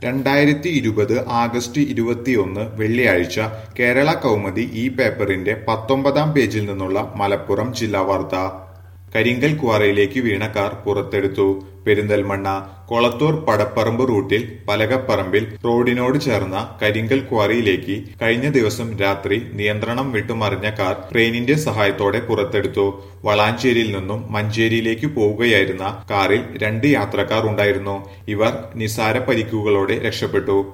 രണ്ടായിരത്തി ഇരുപത് ആഗസ്റ്റ് ഇരുപത്തിയൊന്ന് വെള്ളിയാഴ്ച കേരള കൗമുദി ഈ പേപ്പറിന്റെ പത്തൊമ്പതാം പേജിൽ നിന്നുള്ള മലപ്പുറം ജില്ലാ വാർത്ത കരിങ്കൽ ക്വാറിയിലേക്ക് വീണ കാർ പുറത്തെടുത്തു പെരിന്തൽമണ്ണ കൊളത്തൂർ പടപ്പറമ്പ് റൂട്ടിൽ പലകപ്പറമ്പിൽ റോഡിനോട് ചേർന്ന കരിങ്കൽ ക്വാറിയിലേക്ക് കഴിഞ്ഞ ദിവസം രാത്രി നിയന്ത്രണം വിട്ടുമറിഞ്ഞ കാർ ക്രെയിനിന്റെ സഹായത്തോടെ പുറത്തെടുത്തു വളാഞ്ചേരിയിൽ നിന്നും മഞ്ചേരിയിലേക്ക് പോവുകയായിരുന്ന കാറിൽ രണ്ട് യാത്രക്കാർ ഉണ്ടായിരുന്നു ഇവർ നിസാര പരിക്കുകളോടെ രക്ഷപ്പെട്ടു